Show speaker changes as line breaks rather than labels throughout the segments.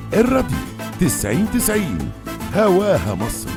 الراديو تسعين تسعين هواها مصر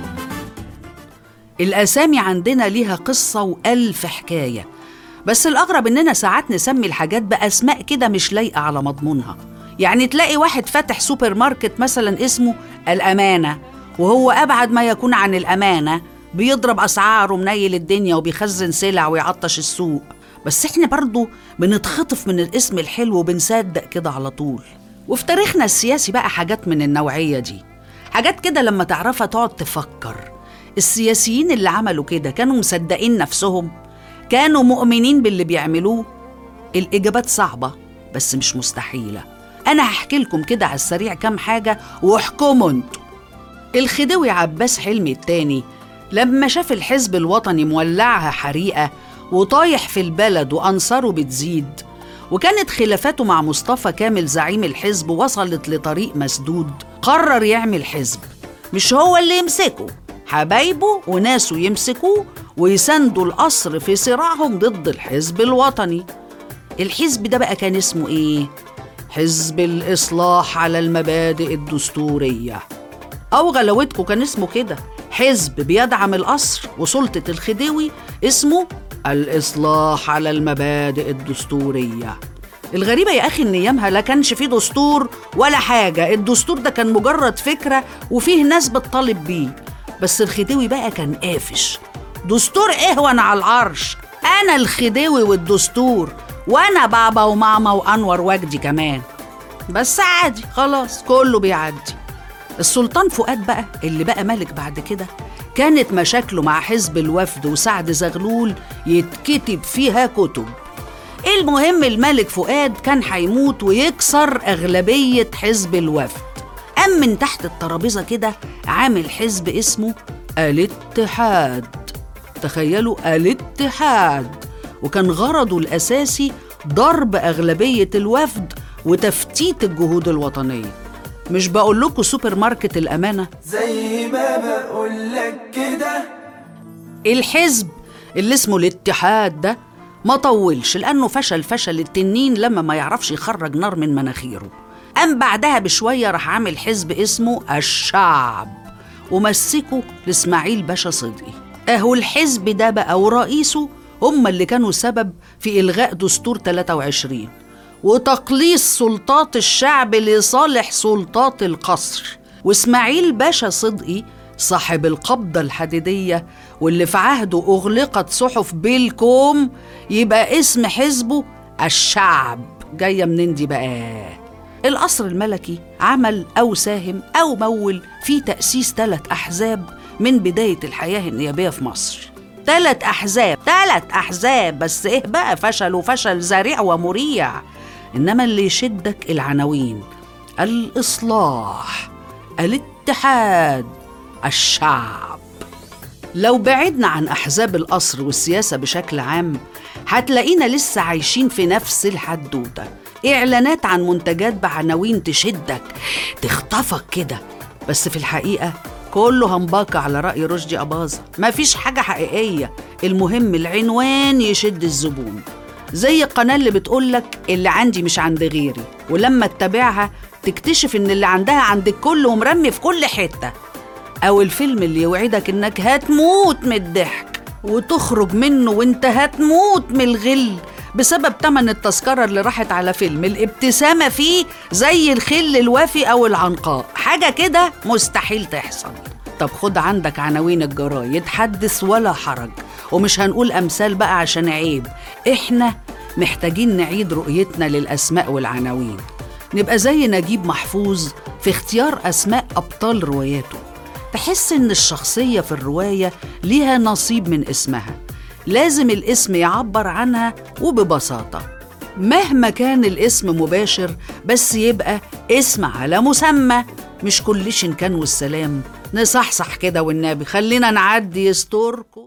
الأسامي عندنا ليها قصة وألف حكاية بس الأغرب إننا ساعات نسمي الحاجات بأسماء كده مش لايقة على مضمونها يعني تلاقي واحد فاتح سوبر ماركت مثلا اسمه الأمانة وهو أبعد ما يكون عن الأمانة بيضرب أسعار ومنيل الدنيا وبيخزن سلع ويعطش السوق بس احنا برضو بنتخطف من الاسم الحلو وبنصدق كده على طول وفي تاريخنا السياسي بقى حاجات من النوعية دي حاجات كده لما تعرفها تقعد تفكر السياسيين اللي عملوا كده كانوا مصدقين نفسهم كانوا مؤمنين باللي بيعملوه الإجابات صعبة بس مش مستحيلة أنا هحكي لكم كده على السريع كام حاجة واحكموا انتوا الخديوي عباس حلمي التاني لما شاف الحزب الوطني مولعها حريقة وطايح في البلد وأنصاره بتزيد وكانت خلافاته مع مصطفى كامل زعيم الحزب وصلت لطريق مسدود قرر يعمل حزب مش هو اللي يمسكه حبايبه وناسه يمسكوه ويساندوا القصر في صراعهم ضد الحزب الوطني الحزب ده بقى كان اسمه ايه؟ حزب الإصلاح على المبادئ الدستورية أو غلاوتكم كان اسمه كده حزب بيدعم القصر وسلطة الخديوي اسمه الإصلاح على المبادئ الدستورية الغريبة يا أخي إن أيامها لا كانش فيه دستور ولا حاجة الدستور ده كان مجرد فكرة وفيه ناس بتطالب بيه بس الخديوي بقى كان قافش دستور إيه وأنا على العرش أنا الخديوي والدستور وأنا بابا وماما وأنور وجدي كمان بس عادي خلاص كله بيعدي السلطان فؤاد بقى اللي بقى ملك بعد كده كانت مشاكله مع حزب الوفد وسعد زغلول يتكتب فيها كتب المهم الملك فؤاد كان هيموت ويكسر أغلبية حزب الوفد قام من تحت الترابيزة كده عامل حزب اسمه الاتحاد تخيلوا الاتحاد وكان غرضه الأساسي ضرب أغلبية الوفد وتفتيت الجهود الوطنية مش بقول لكم سوبر ماركت الأمانة
زي ما بقول لك كده
الحزب اللي اسمه الاتحاد ده ما طولش لأنه فشل فشل التنين لما ما يعرفش يخرج نار من مناخيره قام بعدها بشوية راح عامل حزب اسمه الشعب ومسكه لإسماعيل باشا صدقي أهو الحزب ده بقى ورئيسه هم اللي كانوا سبب في إلغاء دستور 23 وتقليص سلطات الشعب لصالح سلطات القصر وإسماعيل باشا صدقي صاحب القبضة الحديدية واللي في عهده أغلقت صحف بالكوم يبقى اسم حزبه الشعب جاية منين دي بقى القصر الملكي عمل أو ساهم أو مول في تأسيس ثلاث أحزاب من بداية الحياة النيابية في مصر ثلاث أحزاب ثلاث أحزاب بس إيه بقى فشل وفشل ذريع ومريع إنما اللي يشدك العناوين الإصلاح الاتحاد الشعب لو بعدنا عن أحزاب القصر والسياسة بشكل عام هتلاقينا لسه عايشين في نفس الحدوتة إعلانات عن منتجات بعناوين تشدك تخطفك كده بس في الحقيقة كله همباكة على رأي رشدي أباظة مفيش حاجة حقيقية المهم العنوان يشد الزبون زي القناة اللي بتقولك اللي عندي مش عند غيري ولما تتابعها تكتشف إن اللي عندها عند الكل ومرمي في كل حتة أو الفيلم اللي يوعدك إنك هتموت من الضحك وتخرج منه وإنت هتموت من الغل بسبب تمن التذكرة اللي راحت على فيلم الابتسامة فيه زي الخل الوافي أو العنقاء حاجة كده مستحيل تحصل طب خد عندك عناوين الجرايد حدث ولا حرج ومش هنقول أمثال بقى عشان عيب إحنا محتاجين نعيد رؤيتنا للأسماء والعناوين نبقى زي نجيب محفوظ في اختيار أسماء أبطال رواياته تحس إن الشخصية في الرواية ليها نصيب من اسمها لازم الاسم يعبر عنها وببساطة مهما كان الاسم مباشر بس يبقى اسم على مسمى مش كل شن كان والسلام نصحصح كده والنبي خلينا نعدي يستوركم